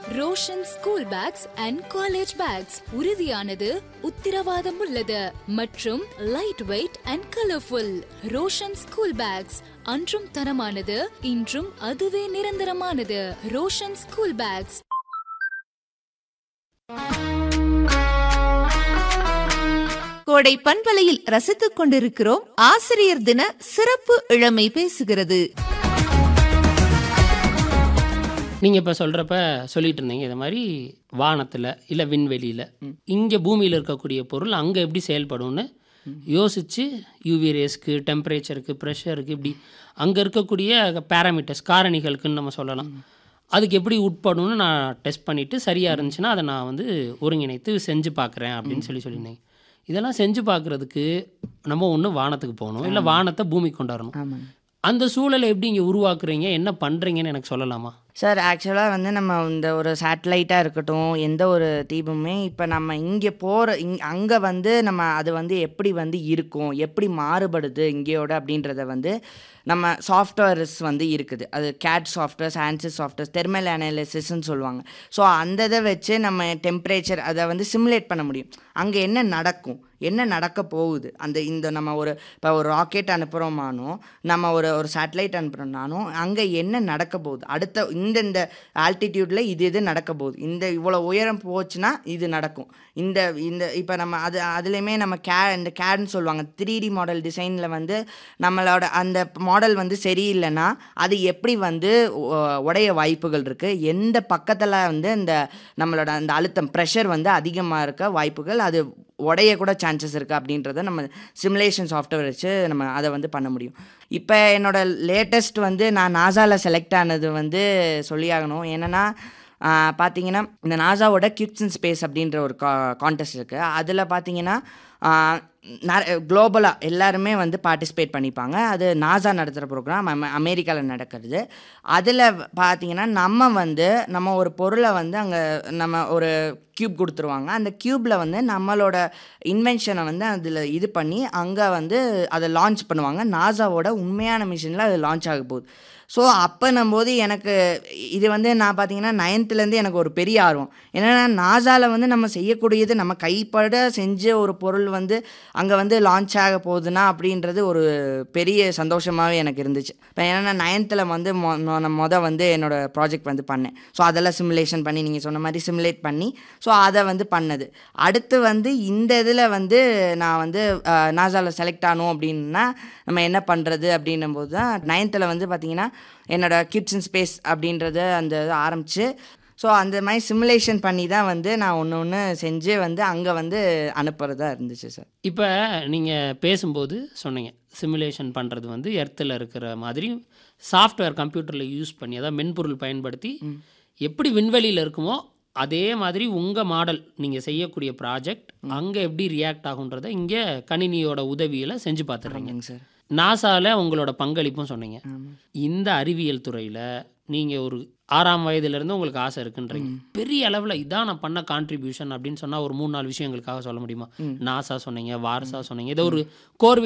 Roshan school bags and college bags உறுதியானது உத்தரவாதம் உள்ளது மற்றும் light weight and colourful Roshan school bags அன்றும் தரமானது இன்றும் அதுவே நிரந்தரமானது ரோஷன் ஸ்கூல் பேக்ஸ் கோடை பண்பலையில் ரசித்துக் கொண்டிருக்கிறோம் ஆசிரியர் தின சிறப்பு இளமை பேசுகிறது நீங்கள் இப்போ சொல்கிறப்ப சொல்லிட்டு இருந்தீங்க இது மாதிரி வானத்தில் இல்லை விண்வெளியில் இங்கே பூமியில் இருக்கக்கூடிய பொருள் அங்கே எப்படி செயல்படும்னு யோசித்து யூவி ரேஸ்க்கு டெம்பரேச்சருக்கு ப்ரெஷருக்கு இப்படி அங்கே இருக்கக்கூடிய பேராமீட்டர்ஸ் காரணிகளுக்குன்னு நம்ம சொல்லலாம் அதுக்கு எப்படி உட்படும்னு நான் டெஸ்ட் பண்ணிவிட்டு சரியாக இருந்துச்சுன்னா அதை நான் வந்து ஒருங்கிணைத்து செஞ்சு பார்க்குறேன் அப்படின்னு சொல்லி சொல்லியிருந்தேன் இதெல்லாம் செஞ்சு பார்க்குறதுக்கு நம்ம ஒன்று வானத்துக்கு போகணும் இல்லை வானத்தை பூமிக்கு கொண்டு வரணும் ஆமாங்க அந்த சூழலை எப்படி இங்கே உருவாக்குறீங்க என்ன பண்ணுறீங்கன்னு எனக்கு சொல்லலாமா சார் ஆக்சுவலாக வந்து நம்ம இந்த ஒரு சேட்டலைட்டாக இருக்கட்டும் எந்த ஒரு தீபமுமே இப்போ நம்ம இங்கே போகிற இங் அங்கே வந்து நம்ம அது வந்து எப்படி வந்து இருக்கும் எப்படி மாறுபடுது இங்கேயோட அப்படின்றத வந்து நம்ம சாஃப்ட்வேர்ஸ் வந்து இருக்குது அது கேட் சாஃப்ட்வேர்ஸ் ஆன்சர் சாஃப்ட்வேர்ஸ் தெர்மல் அனாலிசிஸ்ன்னு சொல்லுவாங்க ஸோ அந்த இதை வச்சு நம்ம டெம்பரேச்சர் அதை வந்து சிமுலேட் பண்ண முடியும் அங்கே என்ன நடக்கும் என்ன நடக்க போகுது அந்த இந்த நம்ம ஒரு இப்போ ஒரு ராக்கெட் அனுப்புகிறோமானோ நம்ம ஒரு ஒரு சேட்டலைட் அனுப்புகிறோம்னாலும் அங்கே என்ன நடக்க போகுது அடுத்த இந்த இந்த ஆல்டிடியூடில் இது இது நடக்க போகுது இந்த இவ்வளோ உயரம் போச்சுன்னா இது நடக்கும் இந்த இந்த இப்போ நம்ம அது அதுலேயுமே நம்ம கே இந்த கேட்னு சொல்லுவாங்க த்ரீ டி மாடல் டிசைனில் வந்து நம்மளோட அந்த மாடல் வந்து சரியில்லைன்னா அது எப்படி வந்து உ- உடைய வாய்ப்புகள் இருக்குது எந்த பக்கத்தில் வந்து இந்த நம்மளோட அந்த அழுத்தம் ப்ரெஷர் வந்து அதிகமாக இருக்க வாய்ப்புகள் அது உடைய கூட சான்சஸ் இருக்குது அப்படின்றத நம்ம சிமுலேஷன் சாஃப்ட்வேர் வச்சு நம்ம அதை வந்து பண்ண முடியும் இப்போ என்னோட லேட்டஸ்ட் வந்து நான் நாசாவில் செலக்ட் ஆனது வந்து சொல்லியாகணும் என்னென்னா பார்த்தீங்கன்னா இந்த நாசாவோட கிட்ஸ் இன் ஸ்பேஸ் அப்படின்ற ஒரு கா கான்டெஸ்ட் இருக்குது அதில் பார்த்தீங்கன்னா குளோபலாக எல்லாருமே வந்து பார்ட்டிசிபேட் பண்ணிப்பாங்க அது நாசா நடத்துகிற ப்ரோக்ராம் அமெரிக்காவில் நடக்கிறது அதில் பார்த்தீங்கன்னா நம்ம வந்து நம்ம ஒரு பொருளை வந்து அங்கே நம்ம ஒரு க்யூப் கொடுத்துருவாங்க அந்த க்யூப்பில் வந்து நம்மளோட இன்வென்ஷனை வந்து அதில் இது பண்ணி அங்கே வந்து அதை லான்ச் பண்ணுவாங்க நாசாவோட உண்மையான மிஷினில் அது லான்ச் ஆக போகுது ஸோ அப்போன்னும் போது எனக்கு இது வந்து நான் பார்த்தீங்கன்னா நைன்த்துலேருந்து எனக்கு ஒரு பெரிய ஆர்வம் என்னென்னா நாசாவில் வந்து நம்ம செய்யக்கூடியது நம்ம கைப்பட செஞ்ச ஒரு பொருள் வந்து அங்கே வந்து லான்ச் ஆக போகுதுன்னா அப்படின்றது ஒரு பெரிய சந்தோஷமாகவே எனக்கு இருந்துச்சு இப்போ என்னென்னா நைன்த்தில் வந்து மொ மொ- நான் மொதல் வந்து என்னோடய ப்ராஜெக்ட் வந்து பண்ணேன் ஸோ அதெல்லாம் சிமுலேஷன் பண்ணி நீங்கள் சொன்ன மாதிரி சிமுலேட் பண்ணி ஸோ அதை வந்து பண்ணது அடுத்து வந்து இந்த இதில் வந்து நான் வந்து நாசாவில் செலக்ட் ஆனோம் அப்படின்னா நம்ம என்ன பண்ணுறது அப்படின்னும் போது தான் நைன்த்தில் வந்து பார்த்தீங்கன்னா என்னோட கிட்ஸ் இன் ஸ்பேஸ் அப்படின்றத அந்த இது ஆரம்பித்து ஸோ அந்த மாதிரி சிமுலேஷன் பண்ணி தான் வந்து நான் ஒன்று ஒன்று செஞ்சு வந்து அங்கே வந்து அனுப்புகிறதா இருந்துச்சு சார் இப்போ நீங்கள் பேசும்போது சொன்னீங்க சிமுலேஷன் பண்ணுறது வந்து எர்த்தில் இருக்கிற மாதிரி சாஃப்ட்வேர் கம்ப்யூட்டரில் யூஸ் பண்ணி அதாவது மென்பொருள் பயன்படுத்தி எப்படி விண்வெளியில் இருக்குமோ அதே மாதிரி உங்கள் மாடல் நீங்கள் செய்யக்கூடிய ப்ராஜெக்ட் அங்கே எப்படி ரியாக்ட் ஆகுன்றதை இங்கே கணினியோட உதவியில் செஞ்சு பார்த்துடுறீங்க ஆமாங்க சார் நாசாவில் உங்களோட பங்களிப்பும் சொன்னீங்க இந்த அறிவியல் துறையில் நீங்கள் ஒரு ஆறாம் வயதுலேருந்து உங்களுக்கு ஆசை இருக்குன்றீங்க பெரிய அளவில் இதான் நான் பண்ண கான்ட்ரிபியூஷன் அப்படின்னு சொன்னால் ஒரு மூணு நாலு விஷயங்களுக்காக சொல்ல முடியுமா நாசா சொன்னீங்க வார்சா சொன்னீங்க இதை ஒரு கோர்